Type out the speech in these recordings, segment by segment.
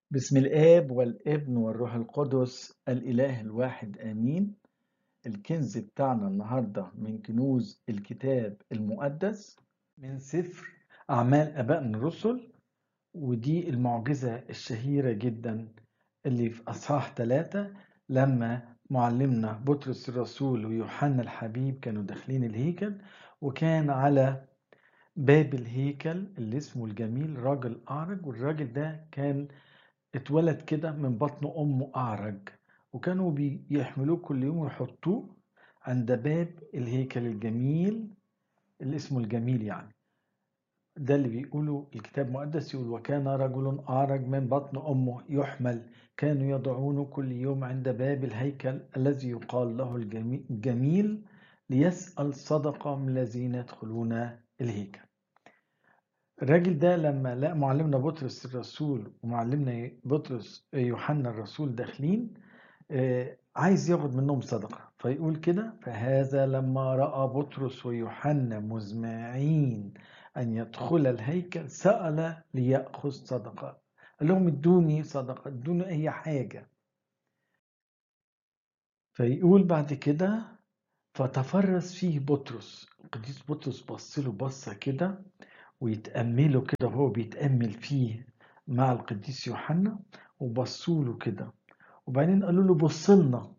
بسم الآب والابن والروح القدس الإله الواحد آمين الكنز بتاعنا النهاردة من كنوز الكتاب المقدس من سفر أعمال آبائنا الرسل ودي المعجزة الشهيرة جدا اللي في أصحاح ثلاثة لما معلمنا بطرس الرسول ويوحنا الحبيب كانوا داخلين الهيكل وكان على باب الهيكل اللي اسمه الجميل راجل أعرج والراجل ده كان اتولد كده من بطن أمه أعرج وكانوا بيحملوه كل يوم ويحطوه عند باب الهيكل الجميل اللي اسمه الجميل يعني ده اللي بيقوله الكتاب المقدس يقول وكان رجل أعرج من بطن أمه يحمل كانوا يضعونه كل يوم عند باب الهيكل الذي يقال له الجميل ليسأل صدقة من الذين يدخلون الهيكل الراجل ده لما لقى معلمنا بطرس الرسول ومعلمنا بطرس يوحنا الرسول داخلين عايز ياخد منهم صدقة فيقول كده فهذا لما رأى بطرس ويوحنا مزمعين أن يدخل الهيكل سأل ليأخذ صدقة قال لهم ادوني صدقة ادوني أي حاجة فيقول بعد كده فتفرس فيه بطرس القديس بطرس بص له بصة كده ويتأملوا كده وهو بيتأمل فيه مع القديس يوحنا وبصوا له كده وبعدين قالوا له بص لنا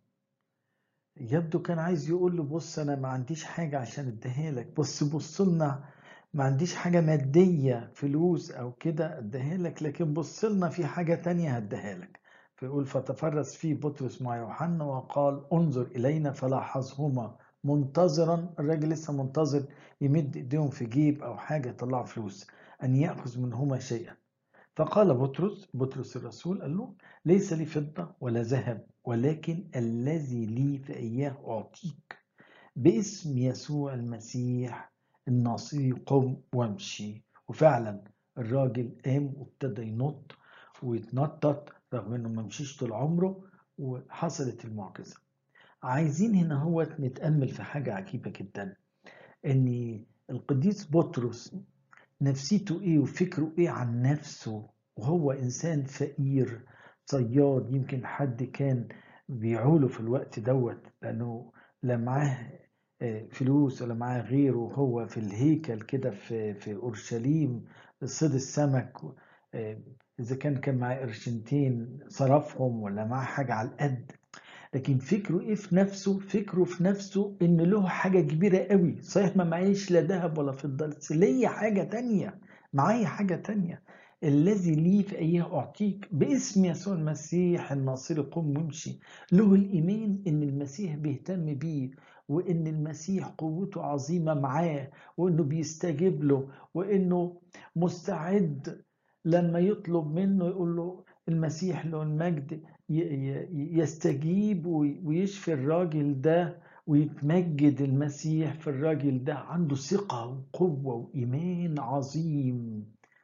يبدو كان عايز يقول له بص انا ما عنديش حاجه عشان اديها لك بص بص لنا ما عنديش حاجه ماديه فلوس او كده اديها لك لكن بص لنا في حاجه تانية هديها لك فيقول فتفرس فيه بطرس مع يوحنا وقال انظر الينا فلاحظهما منتظرا الراجل لسه منتظر يمد ايديهم في جيب او حاجه يطلعوا فلوس ان ياخذ منهما شيئا فقال بطرس بطرس الرسول قال له ليس لي فضه ولا ذهب ولكن الذي لي فاياه اعطيك باسم يسوع المسيح الناصري قم وامشي وفعلا الراجل قام وابتدى ينط ويتنطط رغم انه ما مشيش طول عمره وحصلت المعجزه عايزين هنا هو نتأمل في حاجة عجيبة جدا ان القديس بطرس نفسيته ايه وفكره ايه عن نفسه وهو انسان فقير صياد يمكن حد كان بيعوله في الوقت دوت لانه لا معاه فلوس ولا معاه غيره وهو في الهيكل كده في في اورشليم صيد السمك اذا كان كان معاه قرشنتين صرفهم ولا معاه حاجه على القد لكن فكره ايه في نفسه فكره في نفسه ان له حاجة كبيرة قوي صحيح ما معيش لا ذهب ولا فضة بس ليا حاجة تانية معايا حاجة تانية الذي لي في اياه اعطيك باسم يسوع المسيح الناصري قم وامشي له الايمان ان المسيح بيهتم بيه وان المسيح قوته عظيمة معاه وانه بيستجيب له وانه مستعد لما يطلب منه يقول له المسيح له المجد يستجيب ويشفي الراجل ده ويتمجد المسيح في الراجل ده عنده ثقة وقوة وإيمان عظيم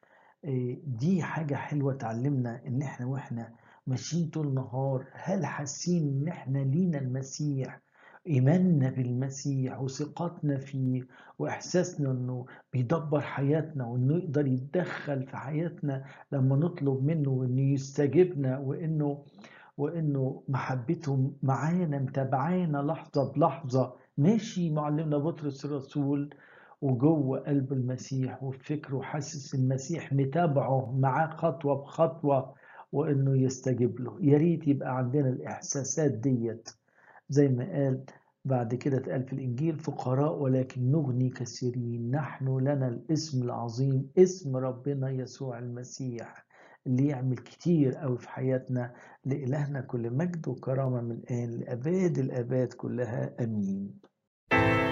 دي حاجة حلوة تعلمنا إن إحنا وإحنا ماشيين طول النهار هل حاسين إن إحنا لينا المسيح إيماننا بالمسيح وثقتنا فيه وإحساسنا إنه بيدبر حياتنا وإنه يقدر يتدخل في حياتنا لما نطلب منه وإنه يستجيبنا وإنه وإنه محبته معانا متابعانا لحظة بلحظة ماشي معلمنا بطرس الرسول وجوه قلب المسيح وفكره حاسس المسيح متابعه معاه خطوة بخطوة وإنه يستجيب له يا ريت يبقى عندنا الإحساسات ديت زي ما قال بعد كده اتقال في الإنجيل فقراء ولكن نغني كثيرين نحن لنا الاسم العظيم اسم ربنا يسوع المسيح اللي يعمل كتير قوي في حياتنا لإلهنا كل مجد وكرامة من الآن لأباد الآباد كلها أمين